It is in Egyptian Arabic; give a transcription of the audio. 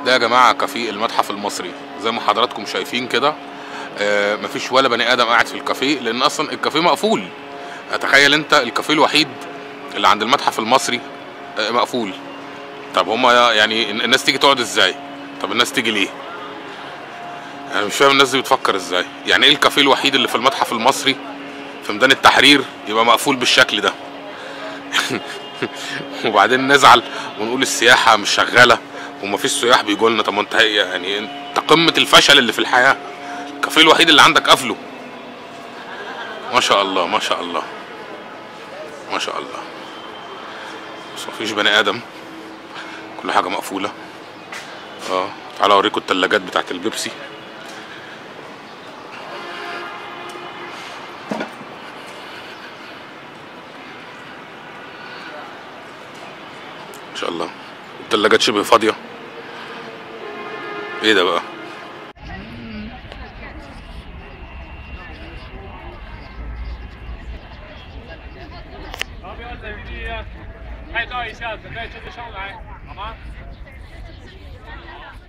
ده يا جماعه كافيه المتحف المصري زي ما حضراتكم شايفين كده آه، مفيش ولا بني ادم قاعد في الكافيه لان اصلا الكافيه مقفول تخيل انت الكافيه الوحيد اللي عند المتحف المصري آه، مقفول طب هما يعني الناس تيجي تقعد ازاي طب الناس تيجي ليه انا مش فاهم الناس دي بتفكر ازاي يعني ايه الكافيه الوحيد اللي في المتحف المصري في ميدان التحرير يبقى مقفول بالشكل ده وبعدين نزعل ونقول السياحه مش شغاله ومفيش سياح بيجوا لنا طب ما انت يعني انت قمه الفشل اللي في الحياه الكافيه الوحيد اللي عندك قافله ما شاء الله ما شاء الله ما شاء الله بس مفيش بني ادم كل حاجه مقفوله اه تعالوا اوريكم التلاجات بتاعت البيبسي ما شاء الله التلاجات شبه فاضيه ايه ده بقى 好，不要整地，拍照一下，准备就是上来，好吗？